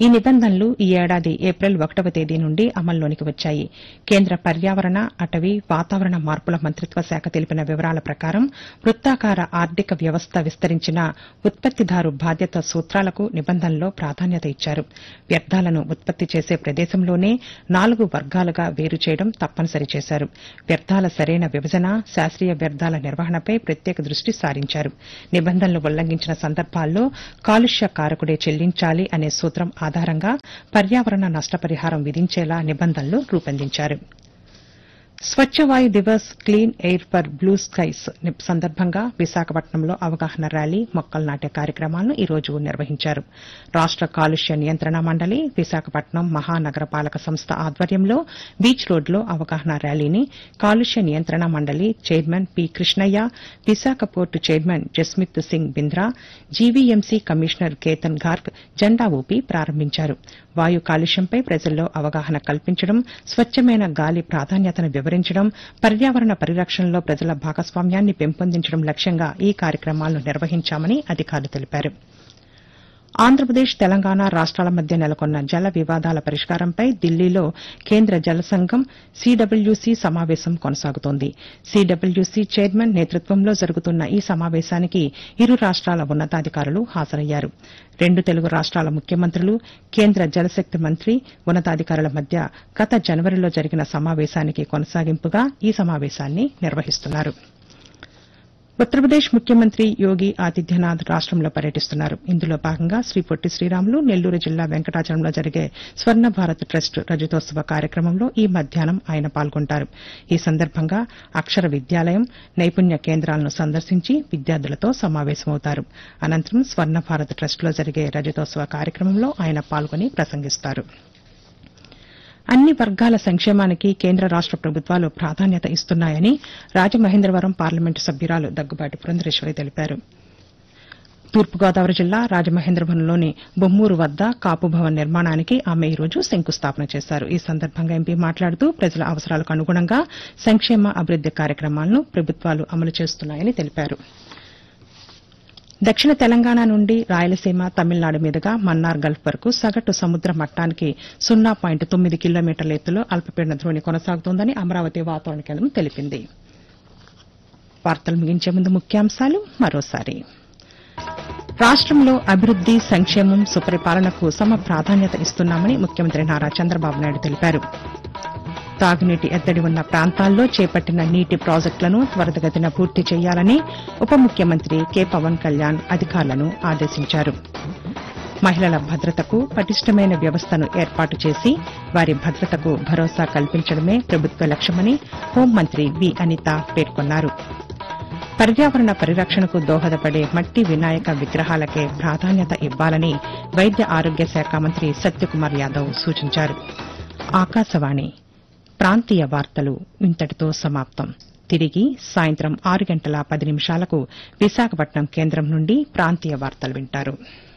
ఈ నిబంధనలు ఈ ఏడాది ఏప్రిల్ ఒకటవ తేదీ నుండి అమల్లోనికి వచ్చాయి కేంద్ర పర్యావరణ అటవీ వాతావరణ మార్పుల మంత్రిత్వ శాఖ తెలిపిన వివరాల ప్రకారం వృత్తాకార ఆర్థిక వ్యవస్థ విస్తరించిన ఉత్పత్తిదారు బాధ్యత సూత్రాలకు నిబంధనలో ప్రాధాన్యత ఇచ్చారు వ్యర్థాలను ఉత్పత్తి చేసే ప్రదేశంలోనే నాలుగు వర్గాలుగా వేరు చేయడం తప్పనిసరి చేశారు వ్యర్థాల సరైన విభజన శాస్త్రీయ వ్యర్థాల నిర్వహణపై ప్రత్యేక దృష్టి సారించారు నిబంధనలు ఉల్లంఘించిన సందర్భాల్లో కాలుష్య కారకుడే చెల్లించాలి అనే సూత్రం ఆధారంగా పర్యావరణ నష్టపరిహారం విధించేలా నిబంధనలు రూపొందించారు Swachh Vayu Diwas clean air for blue skies సందర్భంగా విశాఖపట్నంలో అవగాహన ర్యాలీ మొక్కలు నాటే కార్యక్రమాలను ఈ రోజు నిర్వహించారు రాష్ట కాలుష్య నియంత్రణ మండలి విశాఖపట్నం మహానగరపాలక సంస్థ ఆధ్వర్యంలో బీచ్ రోడ్లో అవగాహన ర్యాలీని కాలుష్య నియంత్రణ మండలి chairman P Krishnaiah Visakha port chairman Jasmit Singh Bindra GVMC commissioner Ketan Garg జెండా ఊపి ప్రారంభించారు వాయు కాలుష్యంపై ప్రజల్లో అవగాహన కల్పించడం స్వచ్ఛమైన గాలి ప్రాధాన్యతను వివరించడం పర్యావరణ పరిరక్షణలో ప్రజల భాగస్వామ్యాన్ని పెంపొందించడం లక్ష్యంగా ఈ కార్యక్రమాలను నిర్వహించామని అధికారులు తెలిపారు ఆంధ్రప్రదేశ్ తెలంగాణ రాష్ట్రాల మధ్య నెలకొన్న జల వివాదాల పరిష్కారంపై ఢిల్లీలో కేంద్ర జల సంఘం సీడబ్ల్యూసీ సమావేశం కొనసాగుతోంది సీడబ్ల్యూసీ చైర్మన్ నేతృత్వంలో జరుగుతున్న ఈ సమావేశానికి ఇరు రాష్ట్రాల ఉన్నతాధికారులు హాజరయ్యారు రెండు తెలుగు రాష్ట్రాల ముఖ్యమంత్రులు కేంద్ర జలశక్తి మంత్రి ఉన్నతాధికారుల మధ్య గత జనవరిలో జరిగిన సమావేశానికి కొనసాగింపుగా ఈ సమావేశాన్ని నిర్వహిస్తున్నారు ఉత్తరప్రదేశ్ ముఖ్యమంత్రి యోగి ఆదిత్యనాథ్ రాష్టంలో పర్యటిస్తున్నారు ఇందులో భాగంగా శ్రీ పొట్టి శ్రీరాములు నెల్లూరు జిల్లా వెంకటాచలంలో జరిగే స్వర్ణ భారత్ ట్రస్ట్ రజతోత్సవ కార్యక్రమంలో ఈ మధ్యాహ్నం ఆయన పాల్గొంటారు ఈ సందర్భంగా అక్షర విద్యాలయం నైపుణ్య కేంద్రాలను సందర్శించి విద్యార్థులతో సమావేశమవుతారు అనంతరం స్వర్ణ భారత్ ట్రస్టులో జరిగే రజతోత్సవ కార్యక్రమంలో ఆయన పాల్గొని ప్రసంగిస్తారు అన్ని వర్గాల సంక్షేమానికి కేంద్ర రాష్ట ప్రభుత్వాలు ప్రాధాన్యత ఇస్తున్నాయని రాజమహేంద్రవరం పార్లమెంటు సభ్యురాలు దగ్గుబాటి పురంధరేశ్వరి తెలిపారు తూర్పుగోదావరి జిల్లా రాజమహేంద్రవరంలోని బొమ్మూరు వద్ద కాపు భవన్ నిర్మాణానికి ఆమె ఈ రోజు శంకుస్థాపన చేశారు ఈ సందర్భంగా ఎంపీ మాట్లాడుతూ ప్రజల అవసరాలకు అనుగుణంగా సంక్షేమ అభివృద్ది కార్యక్రమాలను ప్రభుత్వాలు అమలు చేస్తున్నాయని తెలిపారు దక్షిణ తెలంగాణ నుండి రాయలసీమ తమిళనాడు మీదుగా మన్నార్ గల్ఫ్ వరకు సగటు సముద్ర మట్టానికి సున్నా పాయింట్ తొమ్మిది కిలోమీటర్ల ఎత్తులో అల్పపీడన ద్రోణి కొనసాగుతోందని అమరావతి వాతావరణ కేంద్రం తెలిపింది వార్తలు ముగించే ముందు ముఖ్యాంశాలు మరోసారి రాష్టంలో అభివృద్ది సంక్షేమం సుపరిపాలనకు సమ ప్రాధాన్యత ఇస్తున్నామని ముఖ్యమంత్రి నారా చంద్రబాబు నాయుడు తెలిపారు తాగునీటి ఎద్దడి ఉన్న ప్రాంతాల్లో చేపట్టిన నీటి ప్రాజెక్టులను త్వరితగతిన పూర్తి చేయాలని ఉప ముఖ్యమంత్రి కె పవన్ కళ్యాణ్ అధికారులను ఆదేశించారు మహిళల భద్రతకు పటిష్టమైన వ్యవస్థను ఏర్పాటు చేసి వారి భద్రతకు భరోసా కల్పించడమే ప్రభుత్వ లక్ష్యమని హోంమంత్రి వి అనిత పేర్కొన్నారు పర్యావరణ పరిరక్షణకు దోహదపడే మట్టి వినాయక విగ్రహాలకే ప్రాధాన్యత ఇవ్వాలని వైద్య ఆరోగ్య శాఖ మంత్రి సత్యకుమార్ యాదవ్ సూచించారు ఆకాశవాణి ప్రాంతీయ వార్తలు ఇంతటితో సమాప్తం తిరిగి సాయంత్రం ఆరు గంటల పది నిమిషాలకు విశాఖపట్నం కేంద్రం నుండి ప్రాంతీయ వార్తలు వింటారు